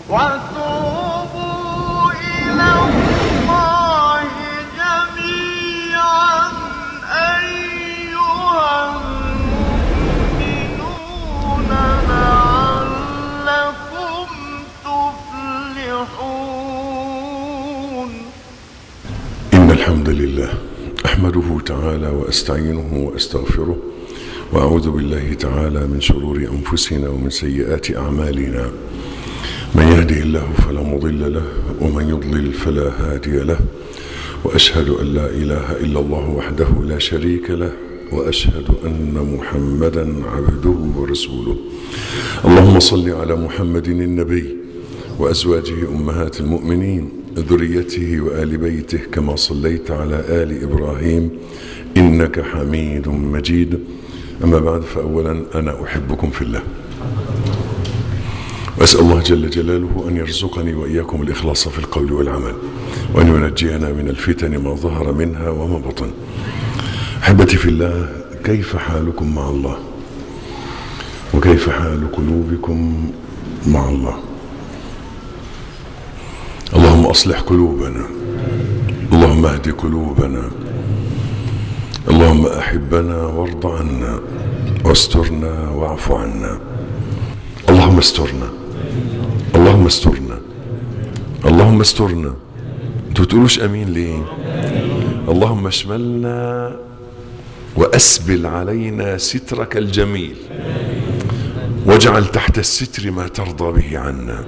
وتوبوا إلى الله جميعا أيها المؤمنون لعلكم تفلحون إن الحمد لله أحمده تعالى وأستعينه وأستغفره وأعوذ بالله تعالى من شرور أنفسنا ومن سيئات أعمالنا من يهده الله فلا مضل له ومن يضلل فلا هادي له وأشهد أن لا إله إلا الله وحده لا شريك له وأشهد أن محمدا عبده ورسوله اللهم صل على محمد النبي وأزواجه أمهات المؤمنين ذريته وآل بيته كما صليت على آل إبراهيم إنك حميد مجيد أما بعد فأولا أنا أحبكم في الله وأسأل الله جل جلاله أن يرزقني وإياكم الإخلاص في القول والعمل وأن ينجينا من الفتن ما ظهر منها وما بطن أحبتي في الله كيف حالكم مع الله وكيف حال قلوبكم مع الله اللهم اصلح قلوبنا اللهم اهد قلوبنا اللهم احبنا وارض عنا واسترنا واعف عنا اللهم استرنا اللهم استرنا اللهم استرنا انتوا تقولوش امين ليه اللهم اشملنا واسبل علينا سترك الجميل واجعل تحت الستر ما ترضى به عنا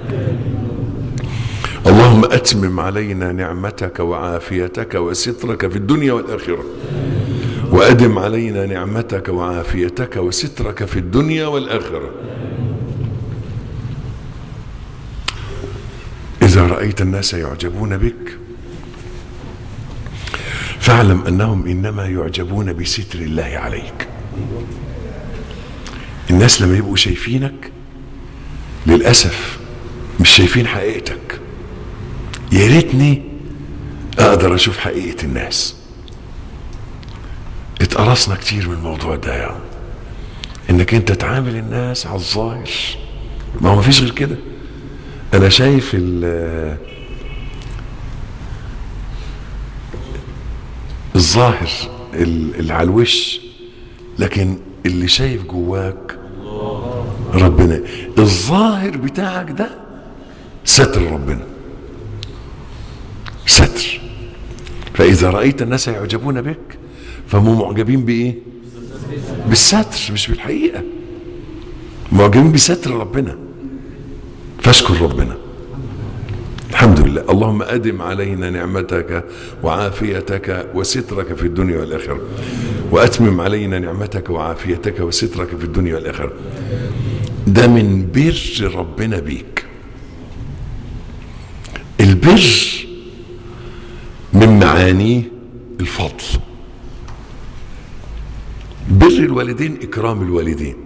اللهم اتمم علينا نعمتك وعافيتك وسترك في الدنيا والاخره وادم علينا نعمتك وعافيتك وسترك في الدنيا والاخره اذا رايت الناس يعجبون بك فاعلم انهم انما يعجبون بستر الله عليك الناس لما يبقوا شايفينك للاسف مش شايفين حقيقتك يا ريتني اقدر اشوف حقيقه الناس اتقرصنا كتير من الموضوع ده يا انك انت تعامل الناس على الظاهر ما هو مفيش غير كده انا شايف ال- الظاهر ال- اللي على الوش لكن اللي شايف جواك ربنا الظاهر بتاعك ده ستر ربنا ستر فإذا رأيت الناس يعجبون بك فهم معجبين بإيه بالستر مش بالحقيقة معجبين بستر ربنا فاشكر ربنا الحمد لله اللهم أدم علينا نعمتك وعافيتك وسترك في الدنيا والآخرة وأتمم علينا نعمتك وعافيتك وسترك في الدنيا والآخرة ده من بر ربنا بيك البر من معانيه الفضل بر الوالدين اكرام الوالدين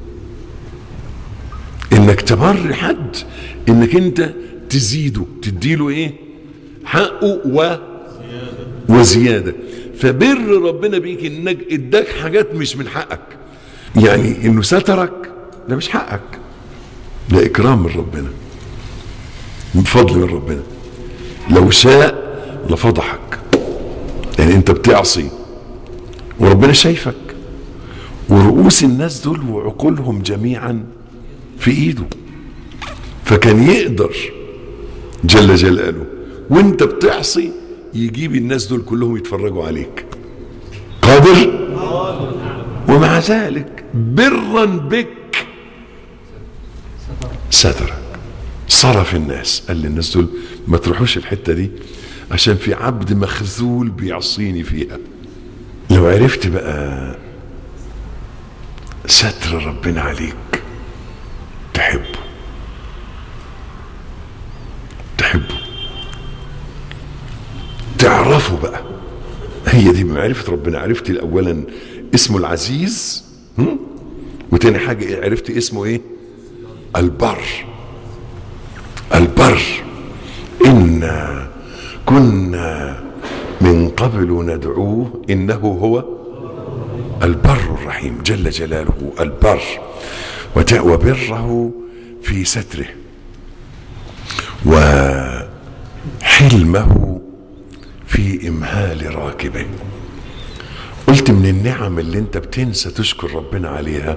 انك تبر حد انك انت تزيده تديله ايه حقه و وزياده فبر ربنا بيك انك اداك حاجات مش من حقك يعني انه سترك ده مش حقك ده اكرام من ربنا من فضل من ربنا لو شاء لفضحك يعني انت بتعصي وربنا شايفك ورؤوس الناس دول وعقولهم جميعا في ايده فكان يقدر جل جلاله وانت بتعصي يجيب الناس دول كلهم يتفرجوا عليك قادر ومع ذلك برا بك سترك صرف الناس قال للناس دول ما تروحوش الحته دي عشان في عبد مخذول بيعصيني فيها لو عرفت بقى ستر ربنا عليك تحبه تحبه تعرفه بقى هي دي بمعرفة ربنا عرفت أولا اسمه العزيز هم؟ وتاني حاجة إيه؟ عرفت اسمه ايه البر البر إنا كنا من قبل ندعوه إنه هو البر الرحيم جل جلاله البر وت- وبره في ستره وحلمه في إمهال راكبه قلت من النعم اللي انت بتنسى تشكر ربنا عليها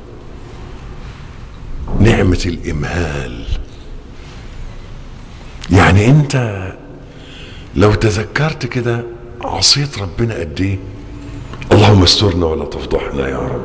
نعمة الإمهال يعني انت لو تذكرت كده عصيت ربنا قد ايه اللهم استرنا ولا تفضحنا يا رب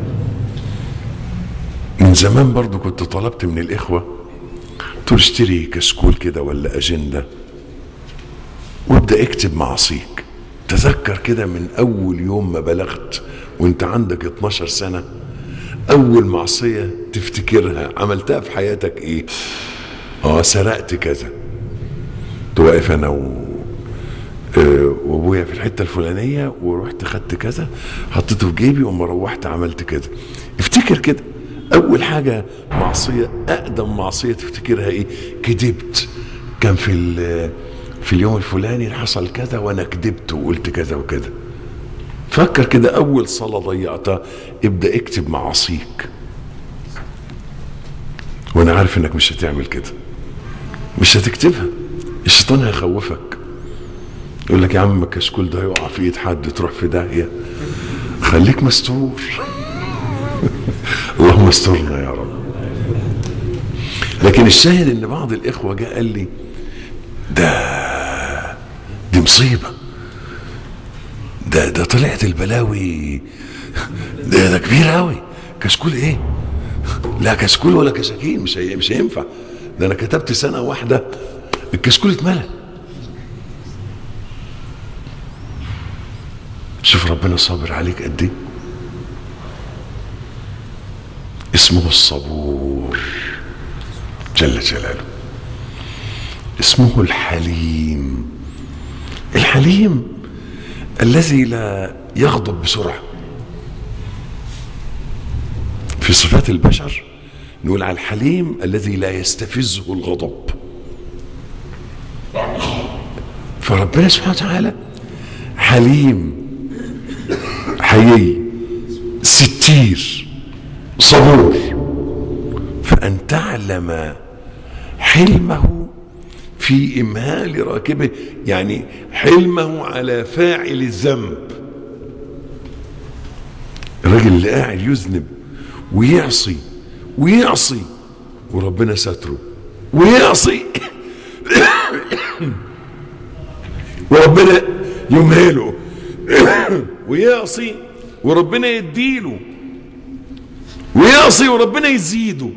من زمان برضو كنت طلبت من الإخوة قلت له اشتري كشكول كده ولا أجندة وابدأ اكتب معاصيك تذكر كده من أول يوم ما بلغت وانت عندك 12 سنة أول معصية تفتكرها عملتها في حياتك إيه؟ اه سرقت كذا كنت واقف أنا و... آه، وابويا في الحته الفلانيه ورحت خدت كذا حطيته في جيبي وما روحت عملت كذا افتكر كده اول حاجه معصيه اقدم معصيه تفتكرها ايه كذبت كان في ال- في اليوم الفلاني حصل كذا وانا كذبت وقلت كذا وكذا فكر كده اول صلاه ضيعتها ابدا اكتب معاصيك وانا عارف انك مش هتعمل كده مش هتكتبها الشيطان هيخوفك يقول لك يا عم الكشكول ده يقع في ايد حد تروح في داهيه خليك مستور اللهم استرنا يا رب لكن الشاهد ان بعض الاخوه جاء قال لي ده دي مصيبه ده ده طلعت البلاوي ده ده كبير قوي كشكول ايه لا كشكول ولا كشاكين مش هي مش هينفع ده انا كتبت سنه واحده الكشكول اتملى شوف ربنا صابر عليك قد ايه اسمه الصبور جل جلاله اسمه الحليم الحليم الذي لا يغضب بسرعه في صفات البشر نقول على الحليم الذي لا يستفزه الغضب فربنا سبحانه وتعالى حليم حيي ستير صبور فأن تعلم حلمه في إمهال راكبه يعني حلمه على فاعل الذنب الراجل اللي قاعد يذنب ويعصي ويعصي وربنا ستره ويعصي وربنا يمهله ويعصي وربنا يديله ويعصي وربنا يزيده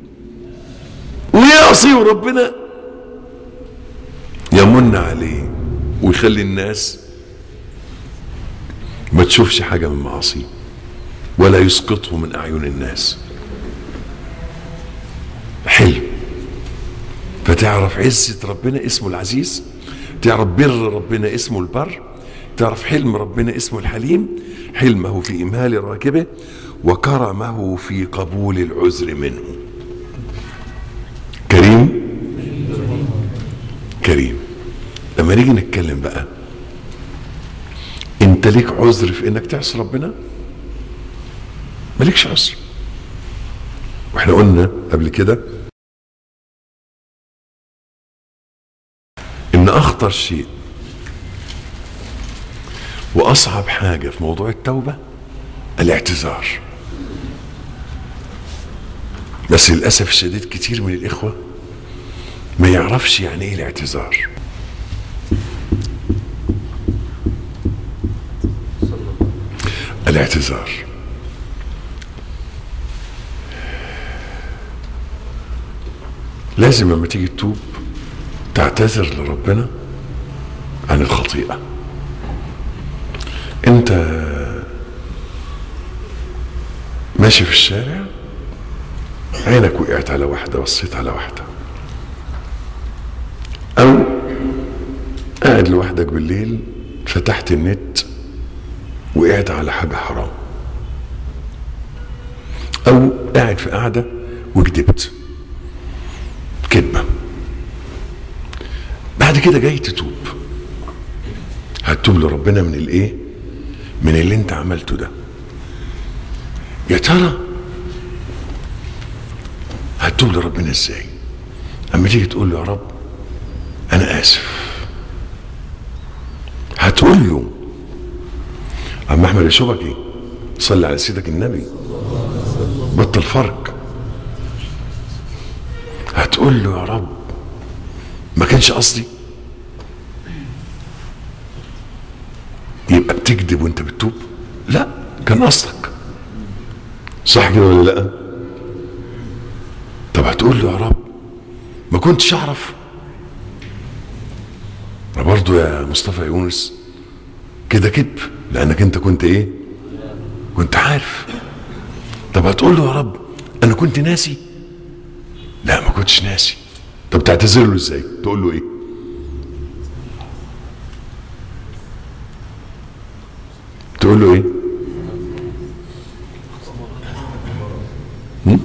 ويعصي وربنا يمن عليه ويخلي الناس ما تشوفش حاجة من معاصيه ولا يسقطه من أعين الناس حلم فتعرف عزة ربنا اسمه العزيز تعرف بر ربنا اسمه البر تعرف حلم ربنا اسمه الحليم حلمه في إمهال راكبه وكرمه في قبول العذر منه كريم كريم لما نيجي نتكلم بقى انت ليك عذر في انك تعصي ربنا مالكش عذر واحنا قلنا قبل كده ان اخطر شيء واصعب حاجه في موضوع التوبه الاعتذار بس للاسف الشديد كتير من الاخوه ما يعرفش يعني ايه الاعتذار الاعتذار لازم لما تيجي تتوب تعتذر لربنا عن الخطيئة انت ماشي في الشارع عينك وقعت على واحدة بصيت على واحدة او قاعد لوحدك بالليل فتحت النت وقعت على حاجة حرام او قاعد في قعدة وكدبت كذبة بعد كده جاي تتوب هتتوب لربنا من الايه من اللي انت عملته ده يا ترى هتتوب لربنا ازاي اما تيجي تقول له يا رب انا اسف هتقول له عم احمد الشبكي صلي على سيدك النبي بطل فرق هتقول له يا رب ما كانش قصدي يبقى بتكذب وانت بتتوب لا كان قصدك صح كده ولا لا طب هتقول له يا رب ما كنتش اعرف برضه يا مصطفى يونس كده كذب لانك انت كنت ايه كنت عارف طب هتقول له يا رب انا كنت ناسي لا ما كنتش ناسي طب تعتذر له ازاي تقول له ايه تقول له ايه هم؟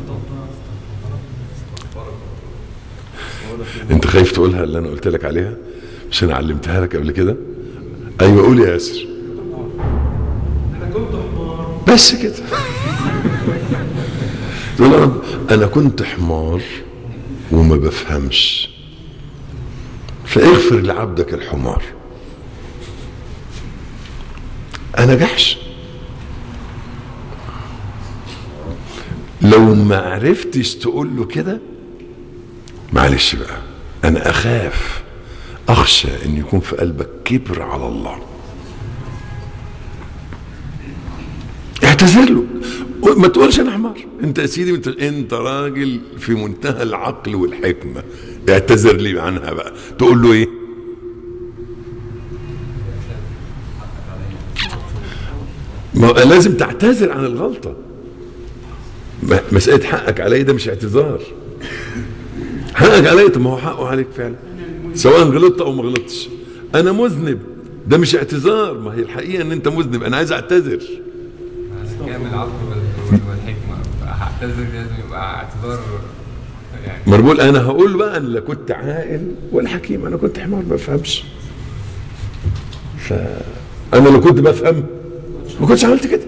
انت خايف تقولها اللي انا قلت لك عليها مش انا علمتها لك قبل كده ايوه قول يا ياسر بس كده تقول يا رب انا كنت حمار وما بفهمش فاغفر لعبدك الحمار انا جحش لو ما عرفتش تقول له كده معلش بقى انا اخاف اخشى ان يكون في قلبك كبر على الله اعتذر له ما تقولش انا حمار انت يا سيدي انت, انت راجل في منتهى العقل والحكمه اعتذر لي عنها بقى تقول له ايه ما لازم تعتذر عن الغلطه مساله حقك علي ده مش اعتذار حقك علي طب ما هو حقه عليك فعلا سواء غلطت او ما غلطتش انا مذنب ده مش اعتذار ما هي الحقيقه ان انت مذنب انا عايز اعتذر كامل العقل وال- والحكمه هعتذر لازم يبقى اعتذار يعني ما أنا بقول انا هقول بقى انا لا كنت عاقل ولا حكيم انا كنت حمار ما بفهمش فانا لو كنت بفهم ما كنتش عملت كده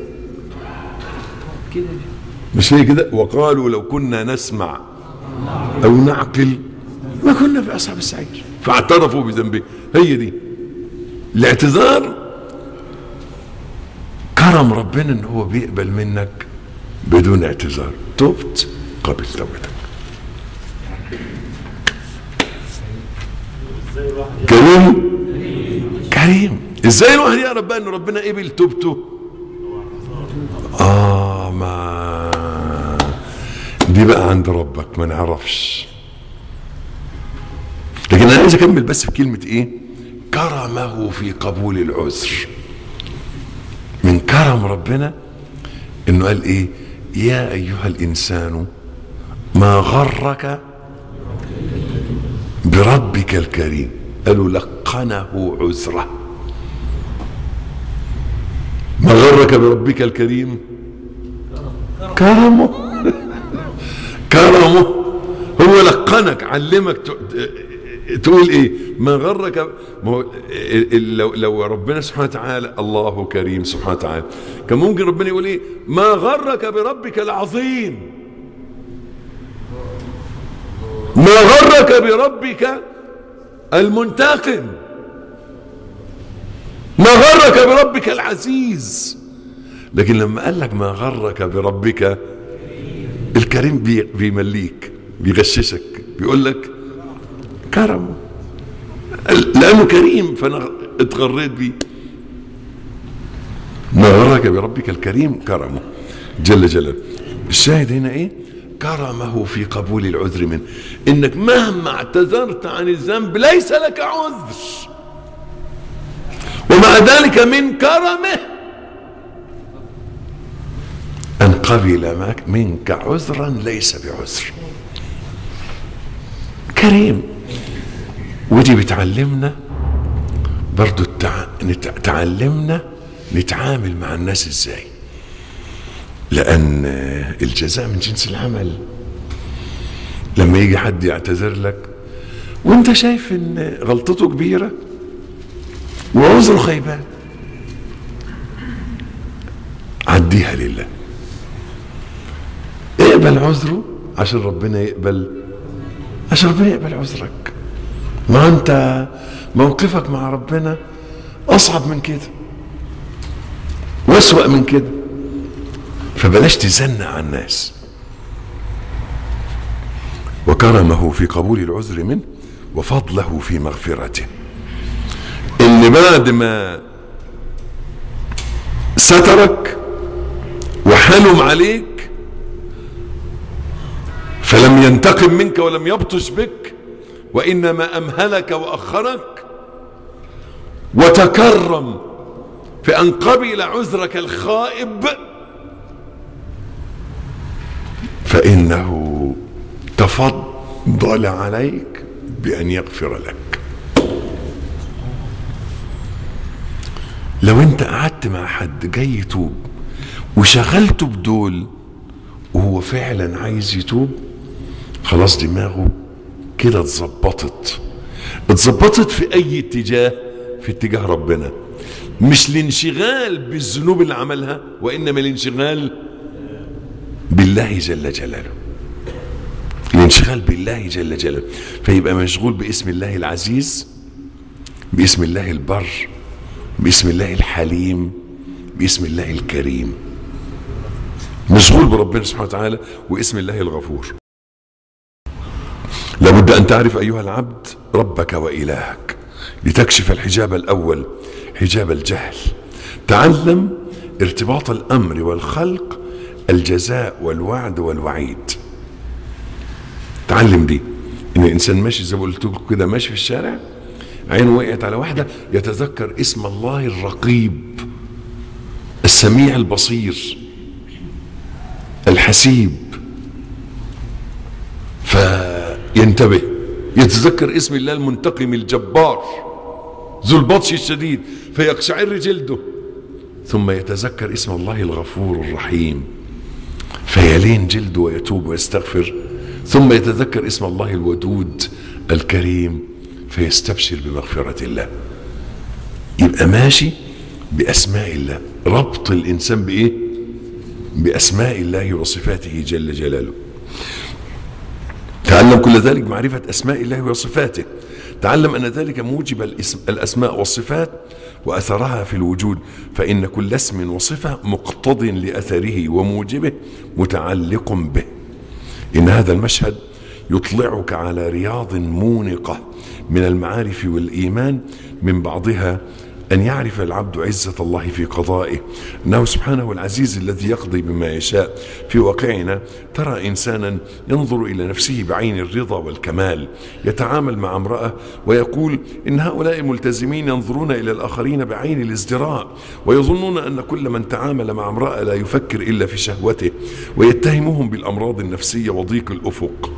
مش هي كده وقالوا لو كنا نسمع او نعقل ما كنا في اصحاب السعير فاعترفوا بذنبه هي دي الاعتذار كرم ربنا ان هو بيقبل منك بدون اعتذار تبت قبل توبتك كريم كريم ازاي الواحد يعرف بقى ان ربنا قبل توبته اه ما دي بقى عند ربك ما نعرفش لكن انا عايز اكمل بس في كلمه ايه كرمه في قبول العذر من كرم ربنا انه قال ايه يا ايها الانسان ما غرك بربك الكريم قالوا لقنه عذره ما غرك بربك الكريم كرمه كرمه هو لقنك علمك ت- تقول ايه ما غرك ما هو لو لو ربنا سبحانه وتعالى الله كريم سبحانه وتعالى كان ممكن ربنا يقول ايه ما غرك بربك العظيم ما غرك بربك المنتقم ما غرك بربك العزيز لكن لما قال لك ما غرك بربك الكريم بي- بيمليك بيغششك بيقول لك كرمه لانه كريم فانا اتغريت بيه ما غرك بربك الكريم كرمه جل جلاله الشاهد هنا ايه كرمه في قبول العذر منه انك مهما اعتذرت عن الذنب ليس لك عذر ومع ذلك من كرمه ان قبل معك منك عذرا ليس بعذر كريم ودي بتعلمنا برضو التع... نت... تعلمنا نتعامل مع الناس ازاي لان الجزاء من جنس العمل لما يجي حد يعتذر لك وانت شايف ان غلطته كبيره وعذره خيبان عديها لله اقبل عذره عشان ربنا يقبل عشان ربنا يقبل عذرك ما انت موقفك مع ربنا اصعب من كده واسوأ من كده فبلاش تزنق على الناس وكرمه في قبول العذر منه وفضله في مغفرته ان بعد ما سترك وحلم عليك فلم ينتقم منك ولم يبطش بك وانما امهلك واخرك وتكرم في ان قبل عذرك الخائب فانه تفضل عليك بان يغفر لك لو انت قعدت مع حد جاي يتوب وشغلته بدول وهو فعلا عايز يتوب خلاص دماغه كده اتظبطت اتظبطت في اي اتجاه في اتجاه ربنا مش الانشغال بالذنوب اللي عملها وانما الانشغال بالله جل جلاله الانشغال بالله جل جلاله فيبقى مشغول باسم الله العزيز باسم الله البر باسم الله الحليم باسم الله الكريم مشغول بربنا سبحانه وتعالى واسم الله الغفور لابد ان تعرف ايها العبد ربك والهك لتكشف الحجاب الاول حجاب الجهل تعلم ارتباط الامر والخلق الجزاء والوعد والوعيد تعلم دي ان الانسان ماشي زي ما قلت لكم كده ماشي في الشارع عينه وقعت على واحده يتذكر اسم الله الرقيب السميع البصير الحسيب فينتبه يتذكر اسم الله المنتقم الجبار ذو البطش الشديد فيقشعر جلده ثم يتذكر اسم الله الغفور الرحيم فيلين جلده ويتوب ويستغفر ثم يتذكر اسم الله الودود الكريم فيستبشر بمغفرة الله يبقى ماشي بأسماء الله ربط الإنسان بإيه بأسماء الله وصفاته جل جلاله تعلم كل ذلك معرفة أسماء الله وصفاته تعلم أن ذلك موجب الاسم الأسماء والصفات وأثرها في الوجود فإن كل اسم وصفة مقتض لأثره وموجبه متعلق به إن هذا المشهد يطلعك على رياض مونقة من المعارف والإيمان من بعضها أن يعرف العبد عزة الله في قضائه أنه سبحانه العزيز الذي يقضي بما يشاء في واقعنا ترى إنسانا ينظر إلى نفسه بعين الرضا والكمال يتعامل مع امرأة ويقول إن هؤلاء الملتزمين ينظرون إلى الآخرين بعين الازدراء ويظنون أن كل من تعامل مع امرأة لا يفكر إلا في شهوته ويتهمهم بالأمراض النفسية وضيق الأفق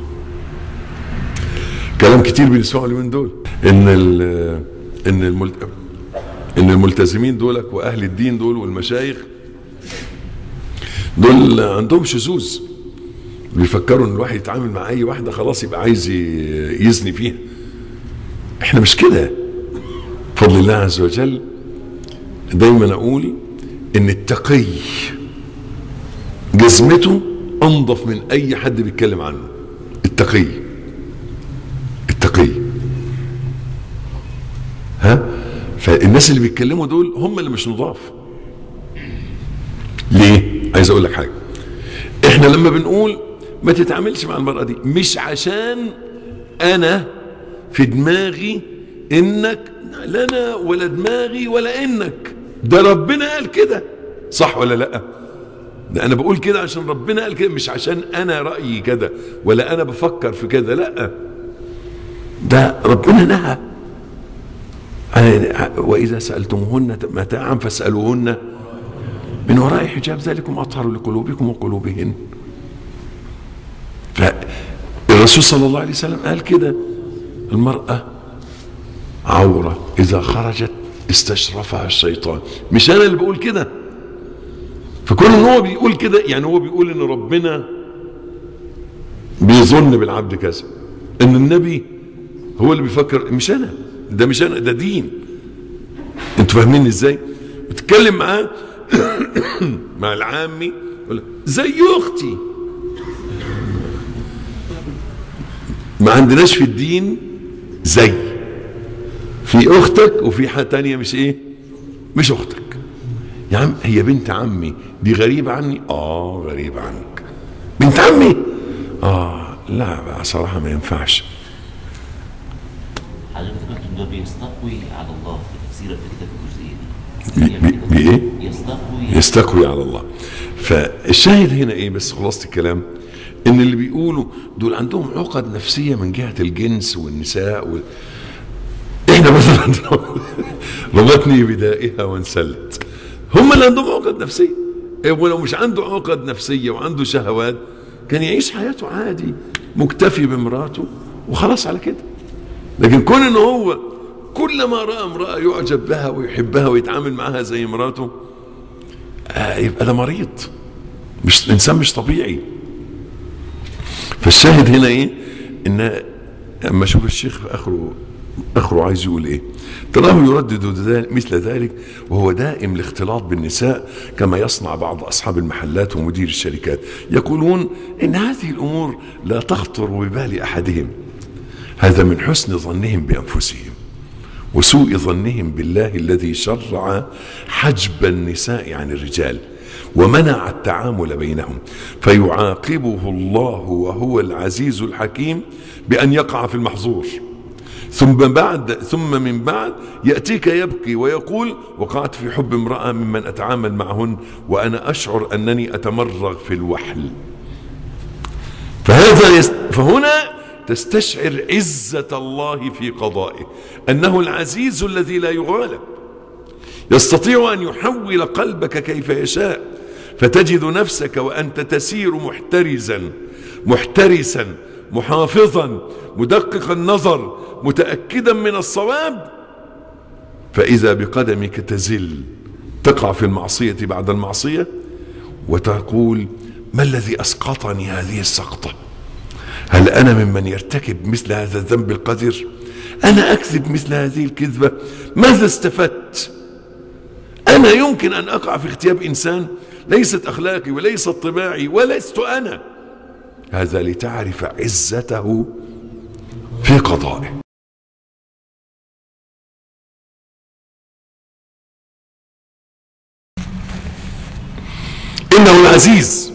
كلام كتير بنسمعه اليومين دول ان ال ان الملت ان الملتزمين دولك واهل الدين دول والمشايخ دول عندهم شذوذ بيفكروا ان الواحد يتعامل مع اي واحده خلاص يبقى عايز ي- يزني فيها احنا مش كده بفضل الله عز وجل دايما اقول ان التقي جزمته انظف من اي حد بيتكلم عنه التقي التقي ها فالناس اللي بيتكلموا دول هم اللي مش نضاف ليه عايز اقول لك حاجه احنا لما بنقول ما تتعاملش مع المرأة دي مش عشان انا في دماغي انك لا انا ولا دماغي ولا انك ده ربنا قال كده صح ولا لا ده انا بقول كده عشان ربنا قال كده مش عشان انا رأيي كده ولا انا بفكر في كده لا ده ربنا نهى عن- وإذا سألتموهن متاعا فاسألوهن من وراء حجاب ذلكم أطهر لقلوبكم وقلوبهن فالرسول صلى الله عليه وسلم قال كده المرأة عورة إذا خرجت استشرفها الشيطان مش أنا اللي بقول كده فكون ان هو بيقول كده يعني هو بيقول ان ربنا بيظن بالعبد كذا ان النبي هو اللي بيفكر مش انا ده مش انا ده دين انتوا فاهمين ازاي بتتكلم معاه مع العامي يقول لك زي اختي ما عندناش في الدين زي في اختك وفي حاجه تانية مش ايه مش اختك يا عم هي بنت عمي دي غريبه عني اه غريبه عنك بنت عمي اه لا بقى صراحه ما ينفعش حضرتك قلت ده بيستقوي على الله في تفسيرك في كتاب الجزئيه بي- بي- بإيه؟ يستقوي يستقوي على الله فالشاهد هنا ايه بس خلاصة الكلام ان اللي بيقولوا دول عندهم عقد نفسية من جهة الجنس والنساء وال... احنا مثلا عندنا رمتني بدائها وانسلت هم اللي عندهم عقد نفسية إيه ولو مش عنده عقد نفسية وعنده شهوات كان يعيش حياته عادي مكتفي بمراته وخلاص على كده لكن كون ان هو كلما راى امراه يعجب بها ويحبها ويتعامل معها زي مراته آه يبقى ده مريض مش انسان مش طبيعي فالشاهد هنا ايه ان اما اشوف الشيخ في اخره اخره عايز يقول ايه تراه يردد ذلك- مثل ذلك وهو دائم الاختلاط بالنساء كما يصنع بعض اصحاب المحلات ومدير الشركات يقولون ان هذه الامور لا تخطر ببال احدهم هذا من حسن ظنهم بانفسهم وسوء ظنهم بالله الذي شرع حجب النساء عن الرجال ومنع التعامل بينهم فيعاقبه الله وهو العزيز الحكيم بأن يقع في المحظور ثم بعد ثم من بعد يأتيك يبكي ويقول وقعت في حب امرأة ممن أتعامل معهن وأنا أشعر أنني أتمرغ في الوحل فهذا يست... فهنا تستشعر عزة الله في قضائه أنه العزيز الذي لا يغالب يستطيع أن يحول قلبك كيف يشاء فتجد نفسك وأنت تسير محترزا محترسا محافظا مدقق النظر متأكدا من الصواب فإذا بقدمك تزل تقع في المعصية بعد المعصية وتقول ما الذي أسقطني هذه السقطة هل أنا ممن يرتكب مثل هذا الذنب القذر أنا أكذب مثل هذه الكذبة ماذا استفدت أنا يمكن أن أقع في اغتياب إنسان ليست أخلاقي وليست طباعي ولست أنا هذا لتعرف عزته في قضائه إنه العزيز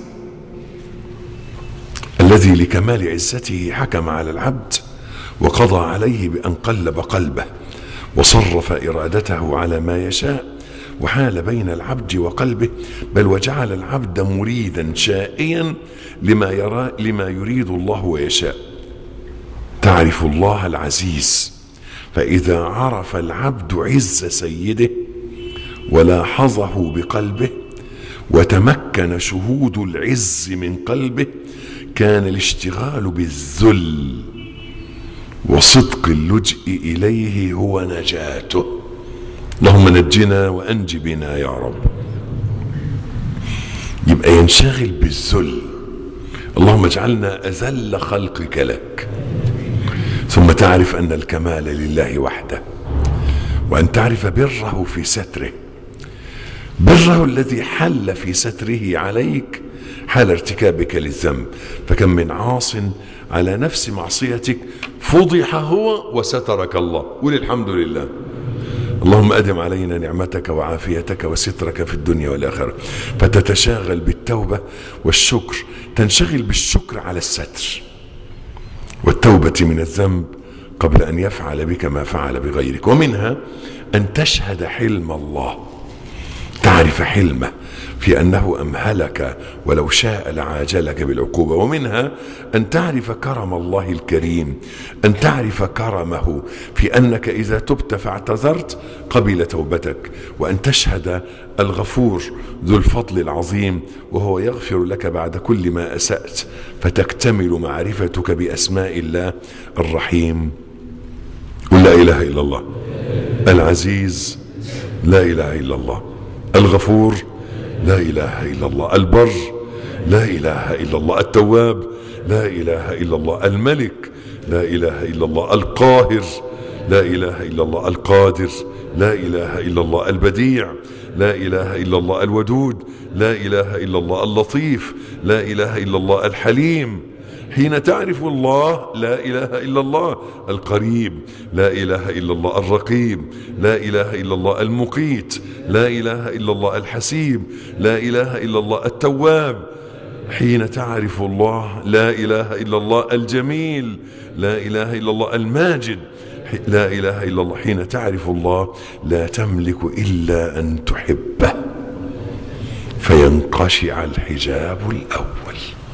الذي لكمال عزته حكم على العبد وقضى عليه بأن قلب قلبه وصرف إرادته على ما يشاء وحال بين العبد وقلبه بل وجعل العبد مريدا شائيا لما يرى لما يريد الله ويشاء تعرف الله العزيز فإذا عرف العبد عز سيده ولاحظه بقلبه وتمكن شهود العز من قلبه كان الاشتغال بالذل وصدق اللجء اليه هو نجاته اللهم نجنا وانج بنا يا رب يبقى ينشغل بالذل اللهم اجعلنا اذل خلقك لك ثم تعرف ان الكمال لله وحده وان تعرف بره في ستره بره الذي حل في ستره عليك حال ارتكابك للذنب فكم من عاص على نفس معصيتك فضح هو وسترك الله قل الحمد لله اللهم أدم علينا نعمتك وعافيتك وسترك في الدنيا والآخرة فتتشاغل بالتوبة والشكر تنشغل بالشكر على الستر والتوبة من الذنب قبل أن يفعل بك ما فعل بغيرك ومنها أن تشهد حلم الله تعرف حلمه في انه امهلك ولو شاء لعاجلك بالعقوبه ومنها ان تعرف كرم الله الكريم ان تعرف كرمه في انك اذا تبت فاعتذرت قبل توبتك وان تشهد الغفور ذو الفضل العظيم وهو يغفر لك بعد كل ما اسات فتكتمل معرفتك باسماء الله الرحيم قل لا اله الا الله العزيز لا اله الا الله الغفور لا اله الا الله البر لا اله الا الله التواب لا اله الا الله الملك لا اله الا الله القاهر لا اله الا الله القادر لا اله الا الله البديع لا اله الا الله الودود لا اله الا الله اللطيف لا اله الا الله الحليم حين تعرف الله لا إله إلا الله القريب لا إله إلا الله الرقيب لا إله إلا الله المقيت لا إله إلا الله الحسيب لا إله إلا الله التواب حين تعرف الله لا إله إلا الله الجميل لا إله إلا الله الماجد لا إله إلا الله حين تعرف الله لا تملك إلا أن تحبه فينقشع الحجاب الأول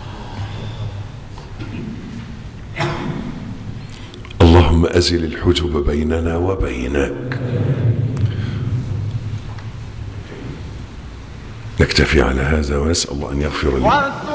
اللهم أزل الحجب بيننا وبينك نكتفي على هذا ونسأل الله أن يغفر لنا واتل